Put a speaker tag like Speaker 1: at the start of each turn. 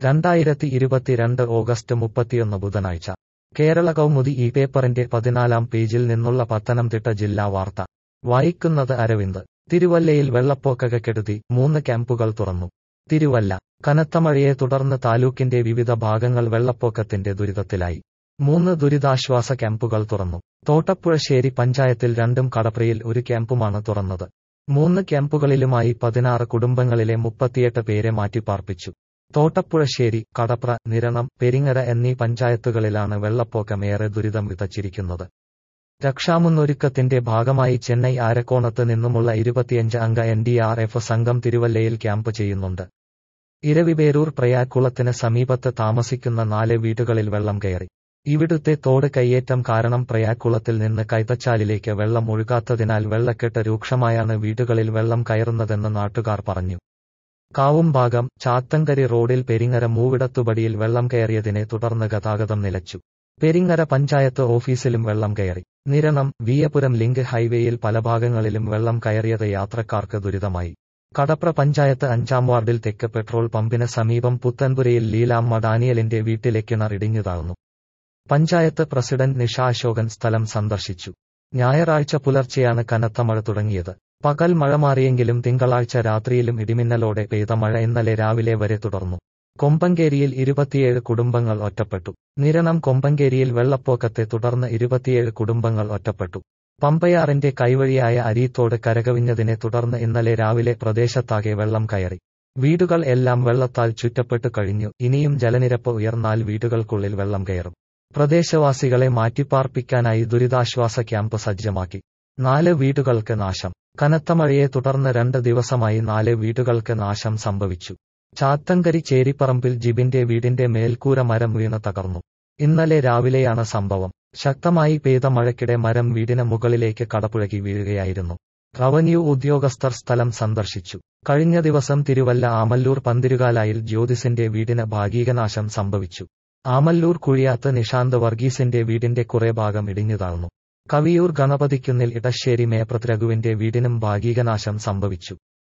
Speaker 1: രണ്ടായിരത്തി ഇരുപത്തിരണ്ട് ഓഗസ്റ്റ് മുപ്പത്തിയൊന്ന് ബുധനാഴ്ച കേരള കൗമുദി ഈ പേപ്പറിന്റെ പതിനാലാം പേജിൽ നിന്നുള്ള പത്തനംതിട്ട ജില്ലാ വാർത്ത വായിക്കുന്നത് അരവിന്ദ് തിരുവല്ലയിൽ വെള്ളപ്പൊക്കകെടുതി മൂന്ന് ക്യാമ്പുകൾ തുറന്നു തിരുവല്ല കനത്ത മഴയെ തുടർന്ന് താലൂക്കിന്റെ വിവിധ ഭാഗങ്ങൾ വെള്ളപ്പൊക്കത്തിന്റെ ദുരിതത്തിലായി മൂന്ന് ദുരിതാശ്വാസ ക്യാമ്പുകൾ തുറന്നു തോട്ടപ്പുഴശ്ശേരി പഞ്ചായത്തിൽ രണ്ടും കടപ്രയിൽ ഒരു ക്യാമ്പുമാണ് തുറന്നത് മൂന്ന് ക്യാമ്പുകളിലുമായി പതിനാറ് കുടുംബങ്ങളിലെ മുപ്പത്തിയെട്ട് പേരെ മാറ്റിപ്പാർപ്പിച്ചു തോട്ടപ്പുഴശ്ശേരി കടപ്ര നിരണം പെരിങ്ങര എന്നീ പഞ്ചായത്തുകളിലാണ് വെള്ളപ്പൊക്കം ഏറെ ദുരിതം വിതച്ചിരിക്കുന്നത് രക്ഷാമുന്നൊരുക്കത്തിന്റെ ഭാഗമായി ചെന്നൈ ആരക്കോണത്ത് നിന്നുമുള്ള ഇരുപത്തിയഞ്ച് അംഗ എൻ ഡി ആർ എഫ് സംഘം തിരുവല്ലയിൽ ക്യാമ്പ് ചെയ്യുന്നുണ്ട് ഇരവിപേരൂർ പ്രയാക്കുളത്തിന് സമീപത്ത് താമസിക്കുന്ന നാല് വീടുകളിൽ വെള്ളം കയറി ഇവിടുത്തെ തോട് കയ്യേറ്റം കാരണം പ്രയാക്കുളത്തിൽ നിന്ന് കൈതച്ചാലിലേക്ക് വെള്ളം ഒഴുകാത്തതിനാൽ വെള്ളക്കെട്ട് രൂക്ഷമായാണ് വീടുകളിൽ വെള്ളം കയറുന്നതെന്ന് നാട്ടുകാർ പറഞ്ഞു കാവും ഭാഗം ചാത്തങ്കരി റോഡിൽ പെരിങ്ങര മൂവിടത്തുപടിയിൽ വെള്ളം കയറിയതിനെ തുടർന്ന് ഗതാഗതം നിലച്ചു പെരിങ്ങര പഞ്ചായത്ത് ഓഫീസിലും വെള്ളം കയറി നിരണം വിയപുരം ലിങ്ക് ഹൈവേയിൽ പല ഭാഗങ്ങളിലും വെള്ളം കയറിയത് യാത്രക്കാർക്ക് ദുരിതമായി കടപ്ര പഞ്ചായത്ത് അഞ്ചാം വാർഡിൽ തെക്ക് പെട്രോൾ പമ്പിന് സമീപം പുത്തൻപുരയിൽ ലീലാമ്മ ഡാനിയലിന്റെ വീട്ടിലെ കിണർ ഇടിഞ്ഞു താഴ്ന്നു പഞ്ചായത്ത് പ്രസിഡന്റ് നിഷ അശോകൻ സ്ഥലം സന്ദർശിച്ചു ഞായറാഴ്ച പുലർച്ചെയാണ് കനത്ത മഴ തുടങ്ങിയത് പകൽ മഴ മാറിയെങ്കിലും തിങ്കളാഴ്ച രാത്രിയിലും ഇടിമിന്നലോടെ പെയ്ത മഴ ഇന്നലെ രാവിലെ വരെ തുടർന്നു കൊമ്പങ്കേരിയിൽ ഇരുപത്തിയേഴ് കുടുംബങ്ങൾ ഒറ്റപ്പെട്ടു നിരണം കൊമ്പങ്കേരിയിൽ വെള്ളപ്പൊക്കത്തെ തുടർന്ന് ഇരുപത്തിയേഴ് കുടുംബങ്ങൾ ഒറ്റപ്പെട്ടു പമ്പയാറിന്റെ കൈവഴിയായ അരീത്തോട് കരകവിഞ്ഞതിനെ തുടർന്ന് ഇന്നലെ രാവിലെ പ്രദേശത്താകെ വെള്ളം കയറി വീടുകൾ എല്ലാം വെള്ളത്താൽ ചുറ്റപ്പെട്ടു കഴിഞ്ഞു ഇനിയും ജലനിരപ്പ് ഉയർന്നാൽ വീടുകൾക്കുള്ളിൽ വെള്ളം കയറും പ്രദേശവാസികളെ മാറ്റിപ്പാർപ്പിക്കാനായി ദുരിതാശ്വാസ ക്യാമ്പ് സജ്ജമാക്കി നാല് വീടുകൾക്ക് നാശം കനത്ത മഴയെ തുടർന്ന് രണ്ട് ദിവസമായി നാല് വീടുകൾക്ക് നാശം സംഭവിച്ചു ചാത്തങ്കരി ചേരിപ്പറമ്പിൽ ജിബിന്റെ വീടിന്റെ മേൽക്കൂര മരം വീണ് തകർന്നു ഇന്നലെ രാവിലെയാണ് സംഭവം ശക്തമായി പെയ്ത മഴയ്ക്കിടെ മരം വീടിന് മുകളിലേക്ക് കടപുഴകി വീഴുകയായിരുന്നു റവന്യൂ ഉദ്യോഗസ്ഥർ സ്ഥലം സന്ദർശിച്ചു കഴിഞ്ഞ ദിവസം തിരുവല്ല ആമല്ലൂർ പന്തിരുകാലായിൽ ജ്യോതിസിന്റെ വീടിന് ഭാഗികനാശം സംഭവിച്ചു ആമല്ലൂർ കുഴിയാത്ത് നിഷാന്ത് വർഗീസിന്റെ വീടിന്റെ കുറെ ഭാഗം ഇടിഞ്ഞു താഴ്ന്നു കവിയൂർ ഗണപതിക്കുന്നിൽ ഇടശ്ശേരി മേപ്രത് രഘുവിന്റെ വീടിനും ഭാഗികനാശം സംഭവിച്ചു